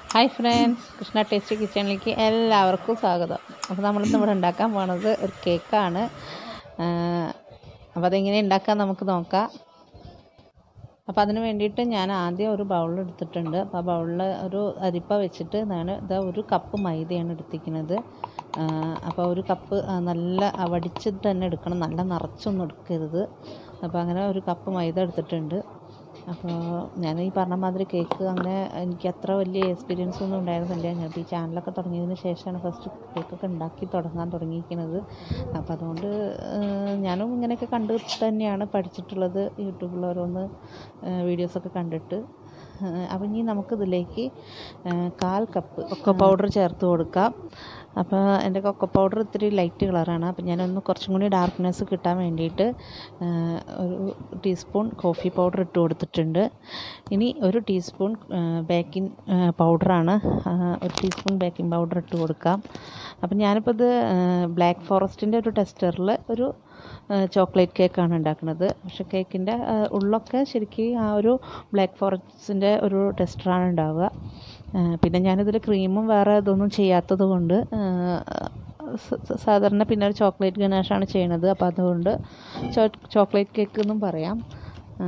hi friends Krishna tasty കിച്ചണിലേക്ക് എല്ലാവർക്കും സ്വാഗതം അപ്പോൾ നമ്മളിന്ന് ഇവിടെ ഉണ്ടാക്കാൻ പോണത് ഒരു കേക്കാണ് അപ്പോൾ അതെങ്ങനെ ഉണ്ടാക്കാൻ നമുക്ക് നോക്കാം അപ്പോൾ അതിന് വേണ്ടിയിട്ട് ഞാൻ ആദ്യം ഒരു ബൗൾ എടുത്തിട്ടുണ്ട് അപ്പോൾ ആ ബൗളിൽ ഒരു അരിപ്പ വെച്ചിട്ട് ഞാൻ ഇതാ ഒരു കപ്പ് മൈദയാണ് എടുത്തിരിക്കുന്നത് അപ്പോൾ ഒരു കപ്പ് ആ, നല്ല ആ, വടിച്ചിട്ട് തന്നെ എടുക്കണം നല്ല നിറച്ചൊന്നും എടുക്കരുത് അപ്പോൾ അങ്ങനെ ഒരു കപ്പ് മൈദ എടുത്തിട്ടുണ്ട് അപ്പോൾ ഞാൻ ഈ പറഞ്ഞ മാതിരി കേക്ക് അങ്ങനെ എനിക്ക് അത്ര വലിയ എക്സ്പീരിയൻസ് ഒന്നും ഉണ്ടായിരുന്നില്ല ഞാൻ ഈ ചാനലൊക്കെ തുടങ്ങിയതിന് ശേഷമാണ് ഫസ്റ്റ് കേക്കൊക്കെ ഉണ്ടാക്കി തുടങ്ങാൻ തുടങ്ങിയിരിക്കുന്നത് അപ്പോൾ അതുകൊണ്ട് ഏഹ്, ഞാനും ഇങ്ങനെയൊക്കെ കണ്ട് തന്നെയാണ് പഠിച്ചിട്ടുള്ളത് യൂട്യൂബിൽ ഓരോന്ന് വീഡിയോസൊക്കെ കണ്ടിട്ട് ഏഹ്, അപ്പം ഇനി നമുക്കിതിലേക്ക് ഏഹ്, കാൽ കപ്പ് കൊക്കോ പൗഡർ ചേർത്ത് കൊടുക്കാം അപ്പോൾ എൻ്റെ കൊക്കോ പൗഡർ ഇത്തിരി ലൈറ്റ് കളറാണ് അപ്പോൾ ഞാനൊന്ന് കുറച്ചും കൂടി ഡാർക്ക്നെസ് കിട്ടാൻ വേണ്ടിയിട്ട് ഏഹ്, ഒരു ടീസ്പൂൺ കോഫി പൗഡർ ഇട്ട് കൊടുത്തിട്ടുണ്ട് ഇനി ഒരു ടീസ്പൂൺ ബേക്കിംഗ് പൗഡറാണ് ഒരു ടീസ്പൂൺ ബേക്കിംഗ് പൗഡർ ഇട്ട് കൊടുക്കാം അപ്പം ഞാനിപ്പോൾ ഇത് ബ്ലാക്ക് ഫോറസ്റ്റിൻ്റെ ഒരു ടെസ്റ്ററിൽ ഒരു ചോക്ലേറ്റ് കേക്കാണ് ഉണ്ടാക്കുന്നത് പക്ഷേ കേക്കിൻ്റെ ഉള്ളൊക്കെ ശരിക്കും ആ ഒരു ബ്ലാക്ക് ഫോറസ്റ്റിൻ്റെ ഒരു ടെസ്റ്ററാണ് ഉണ്ടാവുക ആ, പിന്നെ ഞാനിതിൽ ക്രീമും വേറെ ഇതൊന്നും ചെയ്യാത്തത് കൊണ്ട് ആ, സ- സ- സാധാരണ പിന്നെ ഒരു ചോക്ലേറ്റ് ഗനാഷാണ് ചെയ്യണത് അപ്പോൾ അതുകൊണ്ട് ചോ- ചോക്ലേറ്റ് കേക്ക് എന്നും പറയാം ആ,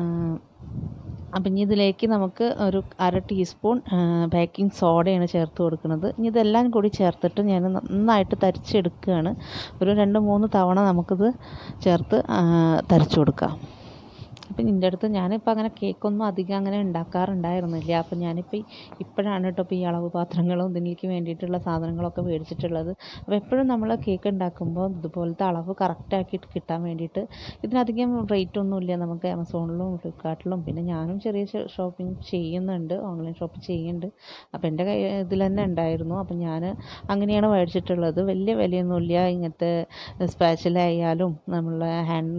അപ്പം ഇനി ഇതിലേക്ക് നമുക്ക് ഒരു അര ടീസ്പൂൺ ബേക്കിംഗ് സോഡയാണ് ചേർത്ത് കൊടുക്കുന്നത് ഇനി ഇതെല്ലാം കൂടി ചേർത്തിട്ട് ഞാൻ നന്നായിട്ട് തരിച്ചെടുക്കുകയാണ് ഒരു രണ്ട് മൂന്ന് തവണ നമുക്കിത് ചേർത്ത് ആ, തരിച്ചു കൊടുക്കാം അപ്പം നിൻ്റെ അടുത്ത് ഞാനിപ്പോൾ അങ്ങനെ കേക്കൊന്നും അധികം അങ്ങനെ ഉണ്ടാക്കാറുണ്ടായിരുന്നില്ല അപ്പം ഞാനിപ്പോൾ ഈ- ഇപ്പോഴാണ് കേട്ടോ ഇപ്പോൾ ഈ അളവ് പാത്രങ്ങളും ഇതിലേക്ക് വേണ്ടിയിട്ടുള്ള സാധനങ്ങളൊക്കെ മേടിച്ചിട്ടുള്ളത് അപ്പോൾ എപ്പോഴും നമ്മൾ കേക്ക് ഉണ്ടാക്കുമ്പോൾ ഇതുപോലത്തെ അളവ് കറക്റ്റ് ആക്കിയിട്ട് കിട്ടാൻ വേണ്ടിയിട്ട് ഇതിനധികം റേറ്റ് ഒന്നുമില്ല നമുക്ക് ആമസോണിലും ഫ്ലിപ്കാർട്ടിലും പിന്നെ ഞാനും ചെറിയ ഷോപ്പിംഗ് ചെയ്യുന്നുണ്ട് ഓൺലൈൻ ഷോപ്പ് ചെയ്യുന്നുണ്ട് അപ്പോൾ എൻ്റെ കൈ ഇതിൽ തന്നെ ഉണ്ടായിരുന്നു അപ്പം ഞാൻ അങ്ങനെയാണ് മേടിച്ചിട്ടുള്ളത് വലിയ വിലയൊന്നുമില്ല ഇങ്ങനത്തെ സ്പാച്ചിലായാലും നമ്മളെ ഹാൻഡ്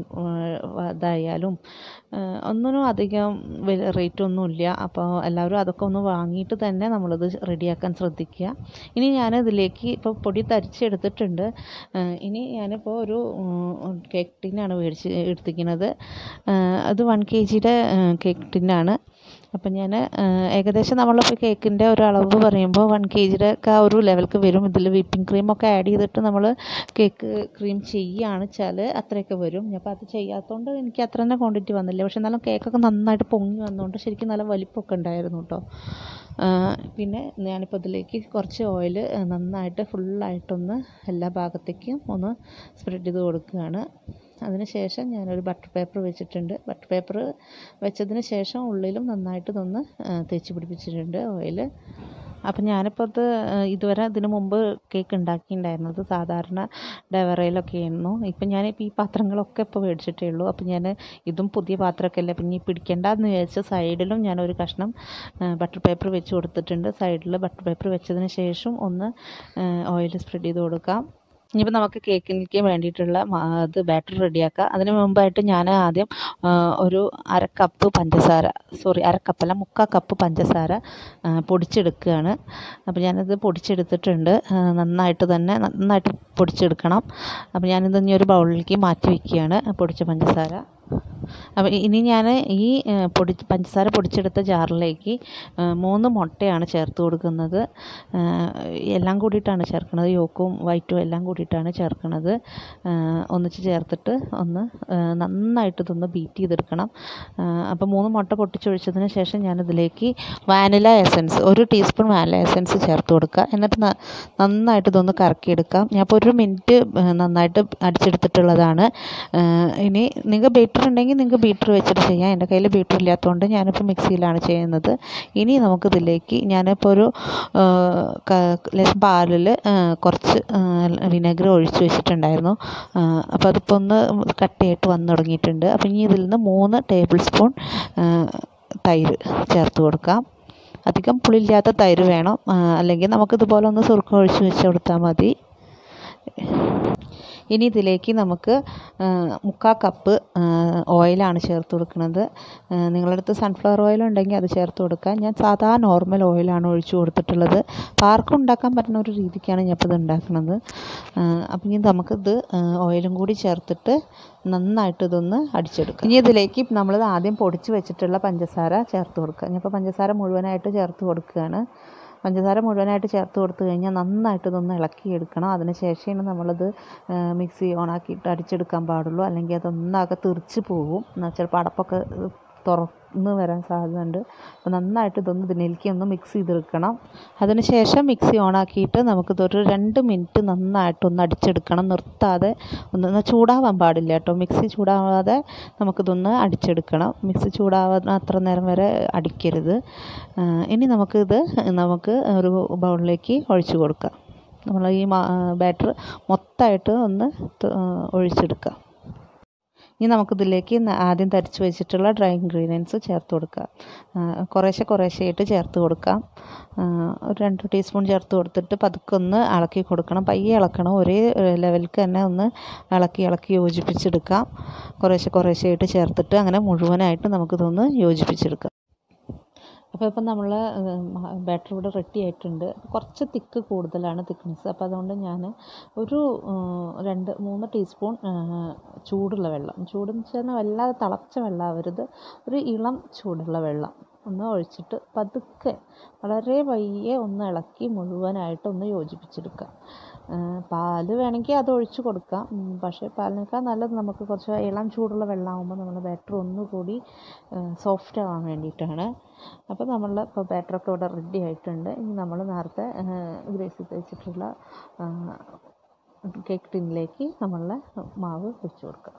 ഇതായാലും ഏഹ് ഒന്നിനും അധികം വില റേറ്റ് ഒന്നുമില്ല അപ്പോൾ എല്ലാവരും അതൊക്കെ ഒന്ന് വാങ്ങിയിട്ട് തന്നെ നമ്മളിത് റെഡിയാക്കാൻ ശ്രദ്ധിക്കുക ഇനി ഞാൻ ഇതിലേക്ക് ഇപ്പോൾ പൊടി തരിച്ചെടുത്തിട്ടുണ്ട് ഏഹ് ഇനി ഞാനിപ്പോൾ ഒരു ഉം, കേക്ക് ടിന്നാണ് മേടിച്ച് എടുത്തിരിക്കുന്നത് ഏഹ് അത് വൺ കെ ജിയുടെ കേക്ക് ടിന്നാണ് അപ്പം ഞാൻ ഏകദേശം നമ്മളിപ്പോൾ കേക്കിൻ്റെ ഒരു അളവ് പറയുമ്പോൾ വൺ കെ ജിയുടെ ഒക്കെ ആ ഒരു ലെവൽക്ക് വരും ഇതിൽ വിപ്പിംഗ് ക്രീമൊക്കെ ആഡ് ചെയ്തിട്ട് നമ്മൾ കേക്ക് ക്രീം ചെയ്യുകയാണ് വെച്ചാൽ അത്രയൊക്കെ വരും ഞാൻ അപ്പോൾ അത് ചെയ്യാത്തതുകൊണ്ട് എനിക്ക് അത്ര തന്നെ ക്വാണ്ടിറ്റി വന്നില്ല പക്ഷെ എന്നാലും കേക്കൊക്കെ നന്നായിട്ട് പൊങ്ങി വന്നുകൊണ്ട് ശരിക്കും നല്ല വലിപ്പമൊക്കെ ഉണ്ടായിരുന്നു കേട്ടോ ആ, പിന്നെ ഞാനിപ്പോൾ ഇതിലേക്ക് കുറച്ച് ഓയിൽ നന്നായിട്ട് ഫുള്ളായിട്ടൊന്ന് എല്ലാ ഭാഗത്തേക്കും ഒന്ന് സ്പ്രെഡ് ചെയ്ത് കൊടുക്കുകയാണ് അതിന് ശേഷം ഞാനൊരു ബട്ടർ പേപ്പർ വെച്ചിട്ടുണ്ട് ബട്ടർ പേപ്പർ വെച്ചതിന് ശേഷം ഉള്ളിലും നന്നായിട്ട് ഇതൊന്ന് ആ, തേച്ച് പിടിപ്പിച്ചിട്ടുണ്ട് ഓയിൽ അപ്പം ഞാനിപ്പോൾ ഇത് ആ, ഇതുവരെ ഇതിന് മുമ്പ് കേക്ക് ഉണ്ടാക്കിയിട്ടുണ്ടായിരുന്നത് സാധാരണ ഡെവറയിലൊക്കെ ആയിരുന്നു ഇപ്പം ഞാനിപ്പോൾ ഈ പാത്രങ്ങളൊക്കെ ഇപ്പോൾ മേടിച്ചിട്ടേ ഉള്ളൂ അപ്പം ഞാൻ ഇതും പുതിയ പാത്രമൊക്കെ അല്ലേ അപ്പം ഇനി പിടിക്കേണ്ടെന്ന് വിചാരിച്ച് സൈഡിലും ഞാനൊരു കഷ്ണം ബട്ടർ പേപ്പർ വെച്ച് കൊടുത്തിട്ടുണ്ട് സൈഡിൽ ബട്ടർ പേപ്പർ വെച്ചതിന് ശേഷം ഒന്ന് ഓയിൽ സ്പ്രെഡ് ചെയ്ത് കൊടുക്കാം ഇനിയിപ്പോൾ നമുക്ക് കേക്കിലേക്ക് വേണ്ടിയിട്ടുള്ള മാ- ഇത് ബാറ്റർ റെഡിയാക്കാം അതിന് മുമ്പായിട്ട് ഞാൻ ആദ്യം ആ, ഒരു അര കപ്പ് പഞ്ചസാര സോറി അര കപ്പല്ല മുക്കാൽ കപ്പ് പഞ്ചസാര ആ, പൊടിച്ചെടുക്കുകയാണ് അപ്പോൾ ഞാനിത് പൊടിച്ചെടുത്തിട്ടുണ്ട് ആ, നന്നായിട്ട് തന്നെ നന്നായിട്ട് പൊടിച്ചെടുക്കണം അപ്പോൾ ഞാനിത് ഇനി ഒരു ബൗളിലേക്ക് മാറ്റി വയ്ക്കുകയാണ് പൊടിച്ച പഞ്ചസാര അപ്പോൾ ഇനി ഞാൻ ഈ ആ, പൊടി പഞ്ചസാര പൊടിച്ചെടുത്ത ജാറിലേക്ക് ആ, മൂന്ന് മുട്ടയാണ് ചേർത്ത് കൊടുക്കുന്നത് ആ, എല്ലാം കൂടിയിട്ടാണ് ചേർക്കുന്നത് യോക്കും വൈറ്റും എല്ലാം കൂടിയിട്ടാണ് ചേർക്കുന്നത് ആ, ഒന്നിച്ച് ചേർത്തിട്ട് ഒന്ന് ആ, നന്നായിട്ട് ഇതൊന്ന് ബീറ്റ് ചെയ്തെടുക്കണം ആ, അപ്പോൾ മൂന്ന് മുട്ട പൊട്ടിച്ചൊഴിച്ചതിന് ശേഷം ഞാനിതിലേക്ക് വാനില എസൻസ് ഒരു ടീസ്പൂൺ വാനില എസൻസ് ചേർത്ത് കൊടുക്കുക എന്നിട്ട് ന- നന്നായിട്ട് ഇതൊന്ന് കറക്കിയെടുക്കാം ഞാൻ ഇപ്പോൾ ഒരു മിനിറ്റ് ആ, നന്നായിട്ട് അടിച്ചെടുത്തിട്ടുള്ളതാണ് ആ, ഇനി നിങ്ങൾക്ക് ബീറ്റർ ഉണ്ടെങ്കിൽ നിങ്ങൾക്ക് ബീറ്റർ വെച്ചിട്ട് ചെയ്യാം എൻ്റെ കയ്യിൽ ബീറ്റർ ഇല്ലാത്തതുകൊണ്ട് ഞാനിപ്പോൾ മിക്സിയിലാണ് ചെയ്യുന്നത് ഇനി നമുക്കിതിലേക്ക് ഞാനിപ്പോൾ ഒരു ആ, ക- ലേശം പാലിൽ കുറച്ച് വിനെഗർ ഒഴിച്ച് വെച്ചിട്ടുണ്ടായിരുന്നു ആ, അപ്പോൾ അതിപ്പോൾ ഒന്ന് കട്ടിയായിട്ട് വന്ന് തുടങ്ങിയിട്ടുണ്ട് അപ്പോൾ ഇനി ഇതിൽ നിന്ന് മൂന്ന് ടേബിൾ സ്പൂൺ ആ, തൈര് ചേർത്ത് കൊടുക്കാം അധികം പുളിയില്ലാത്ത തൈര് വേണം ആ, അല്ലെങ്കിൽ നമുക്കിതുപോലെ ഒന്ന് സുറുക്കം ഒഴിച്ച് വെച്ച് കൊടുത്താൽ മതി ഇനി ഇതിലേക്ക് നമുക്ക് ആ, മുക്കാൽ കപ്പ് ആ, ഓയിലാണ് ചേർത്ത് കൊടുക്കുന്നത് ആ, നിങ്ങളുടെ അടുത്ത് സൺഫ്ലവർ ഓയിൽ ഉണ്ടെങ്കിൽ അത് ചേർത്ത് കൊടുക്കാം ഞാൻ സാധാ നോർമൽ ഓയിലാണ് ഒഴിച്ച് കൊടുത്തിട്ടുള്ളത് അപ്പോൾ ആർക്കും ഉണ്ടാക്കാൻ പറ്റുന്ന ഒരു രീതിക്കാണ് ഞാൻ ഇപ്പോൾ ഇത് ഉണ്ടാക്കുന്നത് അപ്പം ഇനി നമുക്കിത് ആ, ഓയിലും കൂടി ചേർത്തിട്ട് നന്നായിട്ട് ഇതൊന്ന് അടിച്ചെടുക്കാം ഇനി ഇതിലേക്ക് നമ്മൾ ആദ്യം പൊടിച്ച് വെച്ചിട്ടുള്ള പഞ്ചസാര ചേർത്ത് കൊടുക്കുക ഇനിയിപ്പോൾ പഞ്ചസാര മുഴുവനായിട്ട് ചേർത്ത് കൊടുക്കുകയാണ് പഞ്ചസാര മുഴുവനായിട്ട് ചേർത്ത് കൊടുത്ത് കഴിഞ്ഞാൽ നന്നായിട്ട് ഇതൊന്ന് ഇളക്കിയെടുക്കണം അതിന് ശേഷമാണ് നമ്മളത് മിക്സി ഓണാക്കിയിട്ട് അടിച്ചെടുക്കാൻ പാടുള്ളൂ അല്ലെങ്കിൽ അതൊന്നാകെ തെറിച്ച് പോകും എന്നാൽ ചിലപ്പോൾ അടപ്പൊക്കെ തുറന്ന് വരാൻ സാധ്യതയുണ്ട് അപ്പോൾ നന്നായിട്ട് ഇതൊന്ന് ഇതിലേക്ക് ഒന്ന് മിക്സ് ചെയ്തെടുക്കണം അതിന് ശേഷം മിക്സി ഓണാക്കിയിട്ട് നമുക്കിതൊരു രണ്ട് മിനിറ്റ് നന്നായിട്ടൊന്ന് അടിച്ചെടുക്കണം നിർത്താതെ ഒന്ന് ചൂടാവാൻ പാടില്ല കേട്ടോ മിക്സി ചൂടാവാതെ നമുക്കിതൊന്ന് അടിച്ചെടുക്കണം മിക്സി ചൂടാവാൻ അത്ര നേരം വരെ അടിക്കരുത് ഇനി നമുക്കിത് നമുക്ക് ഒരു ബൗളിലേക്ക് ഒഴിച്ചു കൊടുക്കാം നമ്മൾ ഈ ബാറ്റർ മൊത്തമായിട്ട് ഒന്ന് ഒഴിച്ചെടുക്കാം ഇനി നമുക്കിതിലേക്ക് ആദ്യം തരിച്ച് വെച്ചിട്ടുള്ള ഡ്രൈ ഇൻഗ്രീഡിയൻസ് ചേർത്ത് കൊടുക്കാം കുറേശ്ശെ കുറേശ്ശെയായിട്ട് ചേർത്ത് കൊടുക്കാം ഒരു രണ്ട് ടീസ്പൂൺ ചേർത്ത് കൊടുത്തിട്ട് പതുക്കെ ഒന്ന് ഇളക്കി കൊടുക്കണം പയ്യെ ഇളക്കണം ഒരേ ലെവലിൽ തന്നെ ഒന്ന് ഇളക്കി ഇളക്കി യോജിപ്പിച്ചെടുക്കാം കുറേശ്ശെ കുറേശ്ശെയായിട്ട് ചേർത്തിട്ട് അങ്ങനെ മുഴുവനായിട്ട് നമുക്കിതൊന്ന് യോജിപ്പിച്ചെടുക്കാം അപ്പോൾ ഇപ്പം നമ്മൾ ബാറ്റർ ഇവിടെ റെഡി ആയിട്ടുണ്ട് കുറച്ച് തിക്ക് കൂടുതലാണ് തിക്നെസ് അപ്പോൾ അതുകൊണ്ട് ഞാൻ ഒരു രണ്ട് മൂന്ന് ടീസ്പൂൺ ചൂടുള്ള വെള്ളം ചൂടെന്ന് വെച്ചാൽ വല്ലാതെ തിളച്ച വെള്ളമാവരുത് ഒരു ഇളം ചൂടുള്ള വെള്ളം ഒന്ന് ഒഴിച്ചിട്ട് പതുക്കെ വളരെ പയ്യെ ഒന്ന് ഇളക്കി മുഴുവനായിട്ട് ഒന്ന് യോജിപ്പിച്ചെടുക്കുക പാല് വേണമെങ്കിൽ അത് ഒഴിച്ച് കൊടുക്കാം പക്ഷേ പാലിനേക്കാൾ നല്ലത് നമുക്ക് കുറച്ച് ഇളം ചൂടുള്ള വെള്ളമാകുമ്പോൾ നമ്മൾ ബാറ്റർ ഒന്നുകൂടി സോഫ്റ്റ് ആവാൻ വേണ്ടിയിട്ടാണ് അപ്പോൾ നമ്മൾ ഇപ്പോൾ ബാറ്ററൊക്കെ ഇവിടെ റെഡി ആയിട്ടുണ്ട് ഇനി നമ്മൾ നേരത്തെ ഗ്രേസ് ചെയ്ത് വെച്ചിട്ടുള്ള കേക്ക് ടിന്നിലേക്ക് നമ്മളുടെ മാവ് വെച്ച് കൊടുക്കുക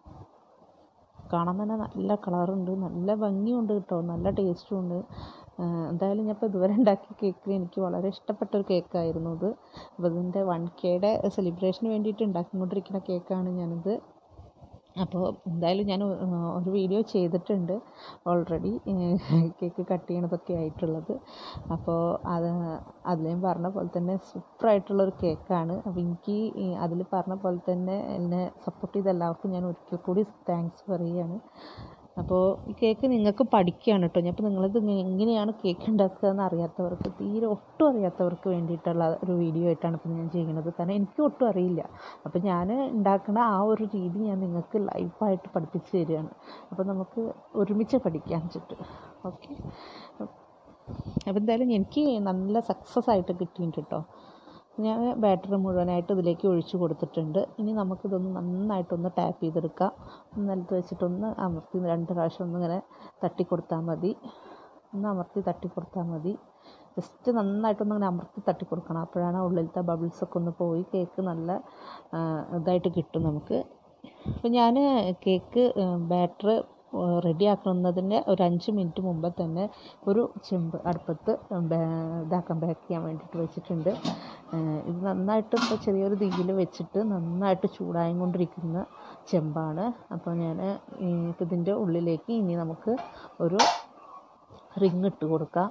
കാണാൻ തന്നെ നല്ല കളറുണ്ട് നല്ല ഭംഗിയുണ്ട് കേട്ടോ നല്ല ടേസ്റ്റും ഉണ്ട് എന്തായാലും ഞാൻ ഇപ്പോൾ ഇതുവരെ ഉണ്ടാക്കിയ കേക്കിൽ എനിക്ക് വളരെ ഇഷ്ടപ്പെട്ട ഒരു കേക്കായിരുന്നു ഇത് അപ്പോൾ ഇതിൻ്റെ വൺ കെയുടെ സെലിബ്രേഷന് വേണ്ടിയിട്ട് ഉണ്ടാക്കിക്കൊണ്ടിരിക്കുന്ന കേക്കാണ് ഞാനിത് അപ്പോൾ എന്തായാലും ഞാൻ ഒരു വീഡിയോ ചെയ്തിട്ടുണ്ട് ഓൾറെഡി കേക്ക് കട്ട് ചെയ്യണതൊക്കെ ആയിട്ടുള്ളത് അപ്പോൾ അത് അതിൽ ഞാൻ പറഞ്ഞ പോലെ തന്നെ സൂപ്പറായിട്ടുള്ളൊരു കേക്കാണ് അപ്പോൾ എനിക്ക് അതിൽ പറഞ്ഞ പോലെ തന്നെ എന്നെ സപ്പോർട്ട് ചെയ്ത എല്ലാവർക്കും ഞാൻ ഒരിക്കൽ കൂടി താങ്ക്സ് പറയുകയാണ് അപ്പോൾ ഈ കേക്ക് നിങ്ങൾക്ക് പഠിക്കുകയാണ് കേട്ടോ ഞാൻ ഇപ്പോൾ നിങ്ങളിത് എങ്ങനെയാണ് കേക്ക് ഉണ്ടാക്കുക എന്ന് അറിയാത്തവർക്ക് തീരെ ഒട്ടും അറിയാത്തവർക്ക് വേണ്ടിയിട്ടുള്ള ഒരു വീഡിയോ ആയിട്ടാണ് ഇപ്പോൾ ഞാൻ ചെയ്യുന്നത് കാരണം എനിക്ക് ഒട്ടും അറിയില്ല അപ്പോൾ ഞാൻ ഉണ്ടാക്കുന്ന ആ ഒരു രീതി ഞാൻ നിങ്ങൾക്ക് ലൈവായിട്ട് പഠിപ്പിച്ച് തരികയാണ് അപ്പോൾ നമുക്ക് ഒരുമിച്ച് പഠിക്കാൻ വെച്ചിട്ട് ഓക്കെ അപ്പോൾ എന്തായാലും എനിക്ക് നല്ല സക്സസ് ആയിട്ട് കിട്ടിയിട്ടുണ്ട് കേട്ടോ ഞാൻ ബാറ്ററി മുഴുവനായിട്ട് ഇതിലേക്ക് ഒഴിച്ച് കൊടുത്തിട്ടുണ്ട് ഇനി നമുക്കിതൊന്ന് നന്നായിട്ടൊന്ന് ടാപ്പ് ചെയ്തെടുക്കാം നിലത്ത് വെച്ചിട്ടൊന്ന് അമർത്തി രണ്ട് പ്രാവശ്യം ഒന്നിങ്ങനെ തട്ടി കൊടുത്താൽ മതി ഒന്ന് അമർത്തി തട്ടി കൊടുത്താൽ മതി ജസ്റ്റ് നന്നായിട്ടൊന്ന് അങ്ങനെ അമർത്തി തട്ടി കൊടുക്കണം അപ്പോഴാണ് ഉള്ളിലത്തെ ബബിൾസൊക്കെ ഒന്ന് പോയി കേക്ക് നല്ല ഇതായിട്ട് കിട്ടും നമുക്ക് അപ്പോൾ ഞാൻ കേക്ക് ബാറ്റർ റെഡിയാക്കുന്നതിൻ്റെ ഒരു അഞ്ച് മിനിറ്റ് മുമ്പ് തന്നെ ഒരു ചെമ്പ് അടുപ്പത്ത് ഇതാക്കാൻ ബേക്ക് ചെയ്യാൻ വേണ്ടിയിട്ട് വെച്ചിട്ടുണ്ട് ഇത് നന്നായിട്ട് ഇപ്പോൾ ചെറിയൊരു തീയിൽ വെച്ചിട്ട് നന്നായിട്ട് ചൂടായി കൊണ്ടിരിക്കുന്ന ചെമ്പാണ് അപ്പോൾ ഞാൻ ഇതിൻ്റെ ഉള്ളിലേക്ക് ഇനി നമുക്ക് ഒരു റിങ് ഇട്ട് കൊടുക്കാം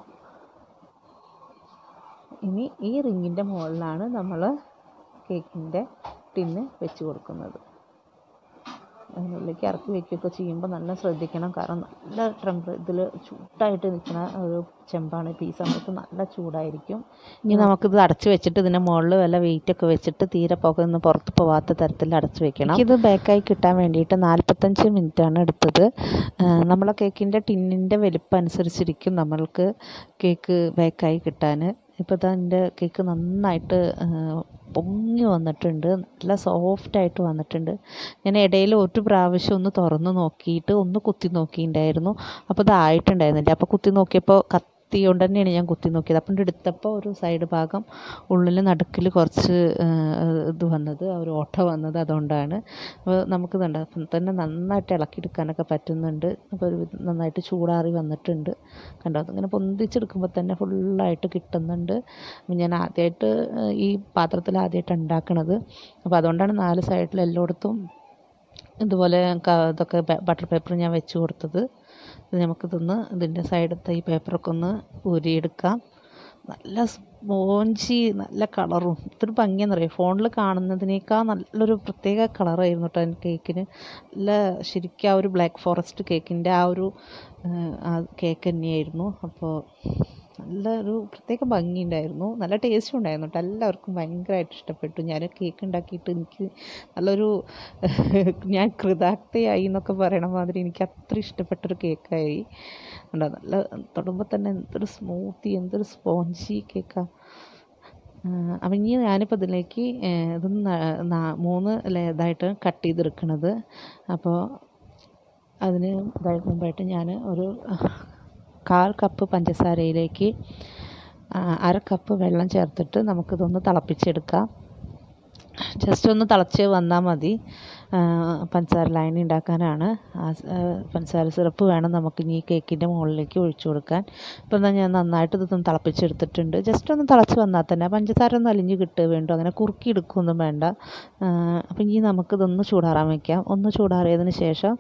ഇനി ഈ റിങ്ങിൻ്റെ മുകളിലാണ് നമ്മൾ കേക്കിൻ്റെ ടിന്ന് വെച്ച് കൊടുക്കുന്നത് അതിനുള്ളിലേക്ക് ഇറക്കി വെക്കുകയൊക്കെ ചെയ്യുമ്പോൾ നല്ല ശ്രദ്ധിക്കണം കാരണം നല്ല ടെമ്പർ ഇതിൽ ചൂടായിട്ട് നിൽക്കുന്ന ഒരു ചെമ്പാണ് ഇപ്പോൾ ഈ സമയത്ത് നല്ല ചൂടായിരിക്കും ഇനി നമുക്കിത് അടച്ച് വെച്ചിട്ട് ഇതിൻ്റെ മുകളിൽ വല്ല വെയിറ്റൊക്കെ വെച്ചിട്ട് തീരെ പുകയൊന്നും പുറത്ത് പോവാത്ത തരത്തിൽ അടച്ച് വെക്കണം ഇത് ബേക്കായി കിട്ടാൻ വേണ്ടിയിട്ട് നാൽപ്പത്തഞ്ച് മിനിറ്റാണ് എടുത്തത് നമ്മളെ കേക്കിൻ്റെ ടിന്നിൻ്റെ വലിപ്പം അനുസരിച്ചിരിക്കും നമ്മൾക്ക് കേക്ക് ബേക്കായി കിട്ടാൻ ഇപ്പോൾ ഇതാ എൻ്റെ കേക്ക് നന്നായിട്ട് പൊങ്ങി വന്നിട്ടുണ്ട് നല്ല സോഫ്റ്റായിട്ട് വന്നിട്ടുണ്ട് ഞാൻ ഇടയിൽ ഒരു പ്രാവശ്യം ഒന്ന് തുറന്ന് നോക്കിയിട്ട് ഒന്ന് കുത്തി നോക്കിയിട്ടുണ്ടായിരുന്നു അപ്പോൾ ഇതായിട്ടുണ്ടായിരുന്നില്ല അപ്പോൾ കുത്തി നോക്കിയപ്പോൾ കത്തി കൊണ്ട് തന്നെയാണ് ഞാൻ കുത്തി നോക്കിയത് അപ്പം എടുത്തപ്പോൾ ഒരു സൈഡ് ഭാഗം ഉള്ളിൽ നടുക്കിൽ കുറച്ച് ഇത് വന്നത് ഒരു ഓട്ട വന്നത് അതുകൊണ്ടാണ് അപ്പോൾ നമുക്ക് ഇതുണ്ട് അപ്പം തന്നെ നന്നായിട്ട് ഇളക്കിയെടുക്കാനൊക്കെ പറ്റുന്നുണ്ട് അപ്പോൾ ഒരു നന്നായിട്ട് ചൂടാറി വന്നിട്ടുണ്ട് കണ്ടോ അതിങ്ങനെ പൊന്തിച്ചെടുക്കുമ്പോൾ തന്നെ ഫുള്ളായിട്ട് കിട്ടുന്നുണ്ട് ഞാൻ ആദ്യമായിട്ട് ഈ പാത്രത്തിൽ ആദ്യമായിട്ട് ഉണ്ടാക്കണത് അപ്പോൾ അതുകൊണ്ടാണ് നാല് സൈഡിൽ എല്ലായിടത്തും ഇതുപോലെ ഇതൊക്കെ ബട്ടർ പേപ്പർ ഞാൻ വെച്ച് കൊടുത്തത് നമുക്കിതൊന്ന് ഇതിൻ്റെ സൈഡത്തെ ഈ പേപ്പറൊക്കെ ഒന്ന് ഊരിയെടുക്കാം നല്ല സ്പോഞ്ചി നല്ല കളറും ഇത്ര ഭംഗിയെന്നറിയാം ഫോണിൽ കാണുന്നതിനേക്കാൾ നല്ലൊരു പ്രത്യേക കളറായിരുന്നു കേട്ടോ എൻ്റെ കേക്കിന് നല്ല ശരിക്കും ആ ഒരു ബ്ലാക്ക് ഫോറസ്റ്റ് കേക്കിൻ്റെ ആ ഒരു ആ കേക്ക് തന്നെയായിരുന്നു അപ്പോൾ നല്ല ഒരു പ്രത്യേക ഭംഗിയുണ്ടായിരുന്നു നല്ല ടേസ്റ്റും ഉണ്ടായിരുന്നു കേട്ടോ എല്ലാവർക്കും ഭയങ്കരമായിട്ട് ഇഷ്ടപ്പെട്ടു ഞാൻ കേക്ക് ഉണ്ടാക്കിയിട്ട് എനിക്ക് നല്ലൊരു ഞാൻ കൃതാർത്ഥയായി എന്നൊക്കെ പറയണ മാതിരി എനിക്ക് അത്ര ഇഷ്ടപ്പെട്ടൊരു കേക്കായി ഉണ്ടോ നല്ല തൊടുമ്പോൾ തന്നെ എന്തൊരു സ്മൂത്തി എന്തൊരു സ്പോഞ്ചി കേക്കാണ് അപ്പം ഇനി ഞാനിപ്പോൾ ഇതിലേക്ക് ഇതൊന്ന് ന- നാ- മൂന്ന് ലേ- ഇതായിട്ട് കട്ട് ചെയ്തെടുക്കണത് അപ്പോൾ അതിന് ഇതായിട്ട് മുമ്പായിട്ട് ഞാൻ ഒരു കാൽ കപ്പ് പഞ്ചസാരയിലേക്ക് ആ, അര കപ്പ് വെള്ളം ചേർത്തിട്ട് നമുക്കിതൊന്ന് തിളപ്പിച്ചെടുക്കാം ജസ്റ്റ് ഒന്ന് തിളച്ച് വന്നാൽ മതി ആ, പഞ്ചസാര ലൈൻ ഉണ്ടാക്കാനാണ് ആ സ്- ആ, പഞ്ചസാര സിറപ്പ് വേണം നമുക്ക് ഇനി ഈ കേക്കിൻ്റെ മുകളിലേക്ക് ഒഴിച്ചു കൊടുക്കാൻ ഇപ്പം എന്നാൽ ഞാൻ നന്നായിട്ട് ഇതൊന്ന് തിളപ്പിച്ചെടുത്തിട്ടുണ്ട് ജസ്റ്റ് ഒന്ന് തിളച്ച് വന്നാൽ തന്നെ പഞ്ചസാര ഒന്ന് അലിഞ്ഞ് കിട്ടുക വേണ്ടു അങ്ങനെ കുറുക്കി എടുക്കുകയൊന്നും വേണ്ട അപ്പം ഇനി നമുക്കിതൊന്ന് ചൂടാറാൻ വയ്ക്കാം ഒന്ന് ചൂടാറിയതിന് ശേഷം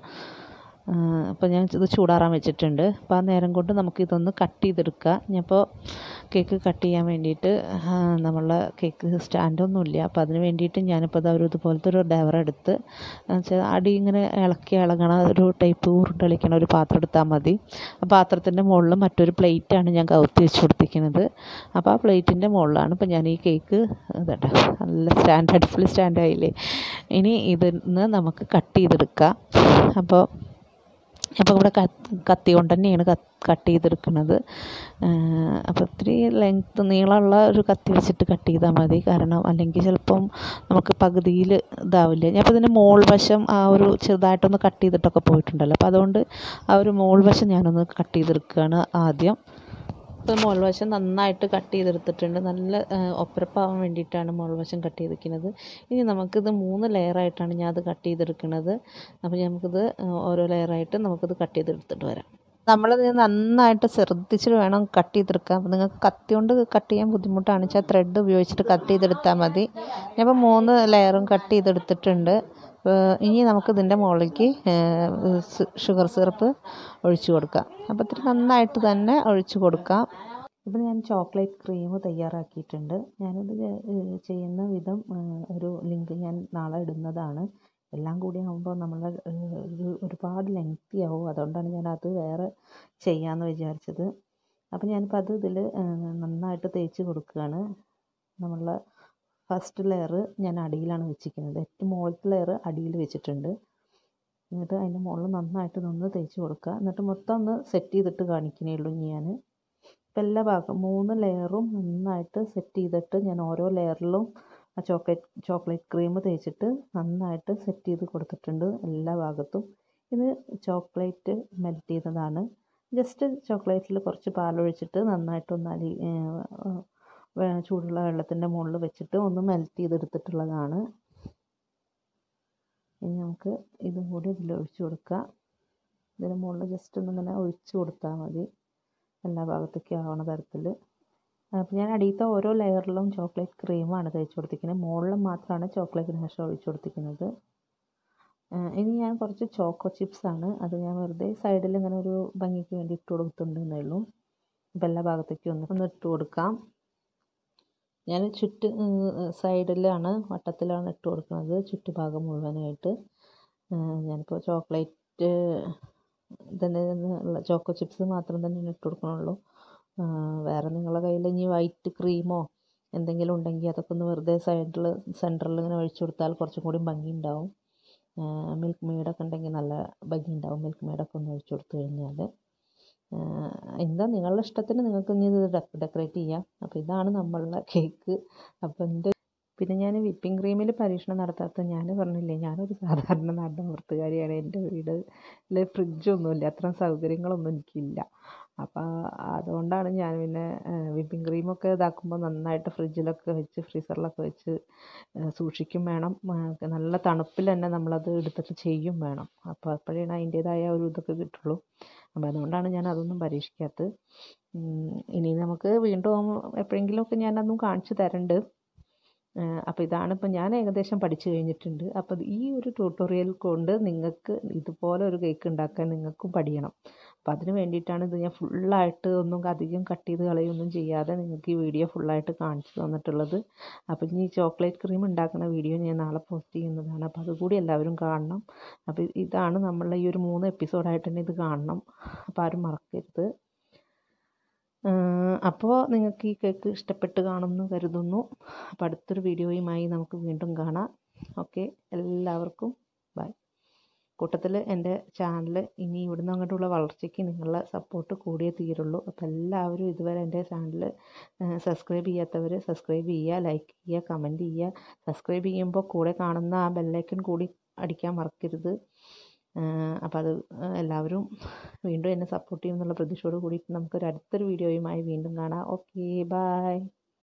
അപ്പോൾ ഞാൻ ഇത് ചൂടാറാൻ വെച്ചിട്ടുണ്ട് അപ്പോൾ ആ നേരം കൊണ്ട് നമുക്ക് ഇതൊന്ന് കട്ട് ചെയ്തെടുക്കുക ഞാനിപ്പോൾ കേക്ക് കട്ട് ചെയ്യാൻ വേണ്ടിയിട്ട് നമ്മളെ കേക്ക് സ്റ്റാൻഡൊന്നുമില്ല അപ്പോൾ അതിന് വേണ്ടിയിട്ട് ഞാനിപ്പോൾ ഇതാ ഒരു ഇതുപോലത്തെ ഒരു ഡവർ എടുത്ത് വെച്ചാൽ അടി ഇങ്ങനെ ഇളക്കി ഇളകണ ഒരു ടൈപ്പ് ഉരുണ്ടളിക്കണ ഒരു പാത്രം എടുത്താൽ മതി ആ പാത്രത്തിൻ്റെ മുകളിൽ മറ്റൊരു പ്ലേറ്റാണ് ഞാൻ കവുത്തി വെച്ച് കൊടുത്തിരിക്കുന്നത് അപ്പോൾ ആ പ്ലേറ്റിൻ്റെ മുകളിലാണ് ഇപ്പോൾ ഞാൻ ഈ കേക്ക് ഇതട്ടെ നല്ല സ്റ്റാൻഡ് അടുപ്പിൽ സ്റ്റാൻഡായില്ലേ ഇനി ഇതിന്ന് നമുക്ക് കട്ട് ചെയ്തെടുക്കാം അപ്പോൾ അപ്പോൾ ഇവിടെ കത്ത് കത്തി കൊണ്ട് തന്നെയാണ് കട്ട് ചെയ്തെടുക്കുന്നത് അപ്പോൾ ഇത്തിരി ലെങ്ത്ത് നീളമുള്ള ഒരു കത്തി വെച്ചിട്ട് കട്ട് ചെയ്താൽ മതി കാരണം അല്ലെങ്കിൽ ചിലപ്പം നമുക്ക് പകുതിയിൽ ഇതാവില്ല ഞാൻ അപ്പോൾ ഇതിൻ്റെ മോൾ വശം ആ ഒരു ചെറുതായിട്ടൊന്ന് കട്ട് ചെയ്തിട്ടൊക്കെ പോയിട്ടുണ്ടല്ലോ അപ്പോൾ അതുകൊണ്ട് ആ ഒരു മോൾ വശം ഞാനൊന്ന് കട്ട് ചെയ്തെടുക്കുകയാണ് ആദ്യം ഇപ്പോൾ മുകൾ വശം നന്നായിട്ട് കട്ട് ചെയ്തെടുത്തിട്ടുണ്ട് നല്ല ഒപ്പരപ്പാവാൻ വേണ്ടിയിട്ടാണ് മുകൾ വശം കട്ട് ചെയ്തിരിക്കുന്നത് ഇനി നമുക്കിത് മൂന്ന് ലെയറായിട്ടാണ് ഞാൻ അത് കട്ട് ചെയ്തെടുക്കുന്നത് അപ്പോൾ നമുക്കിത് ഓരോ ലെയറായിട്ട് നമുക്കിത് കട്ട് ചെയ്തെടുത്തിട്ട് വരാം നമ്മളിത് നന്നായിട്ട് ശ്രദ്ധിച്ചിട്ട് വേണം കട്ട് ചെയ്തെടുക്കാൻ അപ്പോൾ നിങ്ങൾക്ക് കത്തി കൊണ്ട് കട്ട് ചെയ്യാൻ ബുദ്ധിമുട്ടാണെന്ന് വെച്ചാൽ ത്രെഡ് ഉപയോഗിച്ചിട്ട് കട്ട് ചെയ്തെടുത്താൽ മതി ഞാനിപ്പോൾ മൂന്ന് ലെയറും കട്ട് ചെയ്തെടുത്തിട്ടുണ്ട് ഏഹ് ഇനി നമുക്ക് ഇതിൻ്റെ മുകളിലേക്ക് ഷുഗർ സിറപ്പ് ഒഴിച്ചു കൊടുക്കാം അപ്പോൾ ഇത്തിരി നന്നായിട്ട് തന്നെ ഒഴിച്ചു കൊടുക്കാം ഇപ്പോൾ ഞാൻ ചോക്ലേറ്റ് ക്രീം തയ്യാറാക്കിയിട്ടുണ്ട് ഞാനിത് ഏഹ് ചെയ്യുന്ന വിധം ഏഹ് ഒരു ലിങ്ക് ഞാൻ നാളെ ഇടുന്നതാണ് എല്ലാം കൂടി ആകുമ്പോൾ നമ്മൾ ഒരു ഒരുപാട് ലെങ്തി ആവും അതുകൊണ്ടാണ് ഞാൻ അത് വേറെ ചെയ്യാമെന്ന് വിചാരിച്ചത് അപ്പോൾ ഞാനിപ്പോൾ അത് ഇതിൽ നന്നായിട്ട് തേച്ച് കൊടുക്കുകയാണ് നമ്മളെ ഫസ്റ്റ് ലെയർ ഞാൻ അടിയിലാണ് വെച്ചിരിക്കുന്നത് ഏറ്റവും മുകളിലത്തെ ലെയർ അടിയിൽ വെച്ചിട്ടുണ്ട് എന്നിട്ട് അതിൻ്റെ മുകളിൽ നന്നായിട്ട് നിന്ന് തേച്ച് കൊടുക്കുക എന്നിട്ട് മൊത്തം ഒന്ന് സെറ്റ് ചെയ്തിട്ട് കാണിക്കുന്നേ ഉള്ളൂ ഇനി ഞാൻ ഇപ്പം എല്ലാ ഭാഗം മൂന്ന് ലെയറും നന്നായിട്ട് സെറ്റ് ചെയ്തിട്ട് ഞാൻ ഓരോ ലെയറിലും ആ ചോക്ലേറ്റ് ചോക്ലേറ്റ് ക്രീം തേച്ചിട്ട് നന്നായിട്ട് സെറ്റ് ചെയ്ത് കൊടുത്തിട്ടുണ്ട് എല്ലാ ഭാഗത്തും ഇത് ചോക്ലേറ്റ് മെൽറ്റ് ചെയ്തതാണ് ജസ്റ്റ് ചോക്ലേറ്റിൽ കുറച്ച് പാലൊഴിച്ചിട്ട് നന്നായിട്ടൊന്ന് അലി വേ- ചൂടുള്ള വെള്ളത്തിൻ്റെ മുകളിൽ വെച്ചിട്ട് ഒന്ന് മെൽറ്റ് ചെയ്തെടുത്തിട്ടുള്ളതാണ് ഇനി നമുക്ക് ഇതും കൂടി ഇതിൽ ഒഴിച്ചു കൊടുക്കാം ഇതിന് മുകളിൽ ജസ്റ്റ് ഒന്നിങ്ങനെ ഒഴിച്ചു കൊടുത്താൽ മതി എല്ലാ ഭാഗത്തേക്കും ആവണ തരത്തിൽ അപ്പോൾ ഞാൻ അടിയത്തെ ഓരോ ലെയറിലും ചോക്ലേറ്റ് ക്രീമാണ് തേച്ച് കൊടുത്തിരിക്കുന്നത് മുകളിൽ മാത്രമാണ് ചോക്ലേറ്റ് ഹാഷ് ഒഴിച്ചു കൊടുത്തിരിക്കുന്നത് ഇനി ഞാൻ കുറച്ച് ചോക്കോ ചിപ്സ് ആണ് അത് ഞാൻ വെറുതെ സൈഡിൽ ഇങ്ങനെ ഒരു ഭംഗിക്ക് വേണ്ടി ഇട്ട് കൊടുത്തിട്ടുണ്ടെന്നേ ഉള്ളൂ അപ്പോൾ എല്ലാ ഭാഗത്തേക്കും ഒന്ന് ഒന്ന് ഇട്ട് കൊടുക്കാം ഞാൻ ചുറ്റ് സൈഡിലാണ് വട്ടത്തിലാണ് ഇട്ട് കൊടുക്കുന്നത് ചുറ്റുഭാഗം മുഴുവനായിട്ട് ഞാനിപ്പോൾ ചോക്ലേറ്റ് തന്നെ ഉള്ള ചോക്കോ ചിപ്സ് മാത്രം തന്നെ ഇട്ട് കൊടുക്കണുള്ളൂ വേറെ നിങ്ങളുടെ കയ്യിൽ ഇനി വൈറ്റ് ക്രീമോ എന്തെങ്കിലും ഉണ്ടെങ്കിൽ അതൊക്കെ ഒന്ന് വെറുതെ സൈഡിൽ സെൻറ്ററിൽ ഇങ്ങനെ ഒഴിച്ചു കൊടുത്താൽ കുറച്ചും കൂടി ഭംഗി ഉണ്ടാവും മിൽക്ക് മെയ്ഡൊക്കെ ഉണ്ടെങ്കിൽ നല്ല ഭംഗി ഉണ്ടാവും മിൽക്ക് മെയ്ഡൊക്കെ ഒന്ന് ഒഴിച്ചു കൊടുത്തു കഴിഞ്ഞാൽ എന്താ നിങ്ങളുടെ ഇഷ്ടത്തിന് നിങ്ങൾക്ക് ഇനി ഇത് ഡെക്കറേറ്റ് ചെയ്യാം അപ്പോൾ ഇതാണ് നമ്മളുടെ കേക്ക് അപ്പോൾ എൻ്റെ പിന്നെ ഞാൻ വിപ്പിംഗ് ക്രീമിൽ പരീക്ഷണം നടത്താത്ത ഞാൻ പറഞ്ഞില്ലേ ഞാനൊരു സാധാരണ നാട്ടുമ്പുറത്തുകാരിയാണ് എൻ്റെ വീട്ടിൽ ഫ്രിഡ്ജൊന്നുമില്ല അത്രയും സൗകര്യങ്ങളൊന്നും എനിക്കില്ല അപ്പോൾ അതുകൊണ്ടാണ് ഞാൻ പിന്നെ വിപ്പിംഗ് ക്രീമൊക്കെ ഇതാക്കുമ്പോൾ നന്നായിട്ട് ഫ്രിഡ്ജിലൊക്കെ വെച്ച് ഫ്രീസറിലൊക്കെ വെച്ച് സൂക്ഷിക്കും വേണം നല്ല തണുപ്പിൽ തന്നെ നമ്മളത് എടുത്തിട്ട് ചെയ്യും വേണം അപ്പോൾ അപ്പോഴാണ് അതിൻ്റേതായ ഒരു ഇതൊക്കെ കിട്ടുള്ളൂ അപ്പോൾ അതുകൊണ്ടാണ് ഞാൻ അതൊന്നും പരീക്ഷിക്കാത്തത് ഇനി നമുക്ക് വീണ്ടും എപ്പോഴെങ്കിലുമൊക്കെ ഞാനതൊന്നും കാണിച്ചു തരുന്നുണ്ട് അപ്പോൾ ഇതാണ് ഇപ്പോൾ ഞാൻ ഏകദേശം പഠിച്ചു കഴിഞ്ഞിട്ടുണ്ട് അപ്പോൾ ഈ ഒരു ട്യൂട്ടോറിയൽ കൊണ്ട് നിങ്ങൾക്ക് ഇതുപോലെ ഒരു കേക്ക് ഉണ്ടാക്കാൻ നിങ്ങൾക്കും പഠിക്കണം അപ്പോൾ അതിന് വേണ്ടിയിട്ടാണ് ഇത് ഞാൻ ഫുള്ളായിട്ട് ഒന്നും അധികം കട്ട് ചെയ്ത് കളയൊന്നും ചെയ്യാതെ നിങ്ങൾക്ക് ഈ വീഡിയോ ഫുള്ളായിട്ട് കാണിച്ചു തന്നിട്ടുള്ളത് അപ്പോൾ ഇനി ചോക്ലേറ്റ് ക്രീം ഉണ്ടാക്കുന്ന വീഡിയോ ഞാൻ നാളെ പോസ്റ്റ് ചെയ്യുന്നതാണ് അപ്പോൾ അതുകൂടി എല്ലാവരും കാണണം അപ്പോൾ ഇതാണ് നമ്മളെ ഈ ഒരു മൂന്ന് എപ്പിസോഡായിട്ട് തന്നെ ഇത് കാണണം അപ്പോൾ ആരും മറക്കരുത് അപ്പോൾ നിങ്ങൾക്ക് ഈ കേക്ക് ഇഷ്ടപ്പെട്ട് കാണുമെന്ന് കരുതുന്നു അപ്പോൾ അടുത്തൊരു വീഡിയോയുമായി നമുക്ക് വീണ്ടും കാണാം ഓക്കെ എല്ലാവർക്കും ബൈ കൂട്ടത്തിൽ എൻ്റെ ചാനൽ ഇനി ഇവിടുന്ന് അങ്ങോട്ടുള്ള വളർച്ചയ്ക്ക് നിങ്ങളുടെ സപ്പോർട്ട് കൂടിയേ തീരുള്ളൂ അപ്പോൾ എല്ലാവരും ഇതുവരെ എൻ്റെ ചാനൽ സബ്സ്ക്രൈബ് ചെയ്യാത്തവർ സബ്സ്ക്രൈബ് ചെയ്യുക ലൈക്ക് ചെയ്യുക കമൻറ്റ് ചെയ്യുക സബ്സ്ക്രൈബ് ചെയ്യുമ്പോൾ കൂടെ കാണുന്ന ആ ബെല്ലൈക്കൺ കൂടി അടിക്കാൻ മറക്കരുത് അപ്പോൾ അത് എല്ലാവരും വീണ്ടും എന്നെ സപ്പോർട്ട് ചെയ്യുമെന്നുള്ള പ്രതീക്ഷയോട് കൂടിയിട്ട് നമുക്കൊരു അടുത്തൊരു വീഡിയോയുമായി വീണ്ടും കാണാം ഓക്കെ ബായ്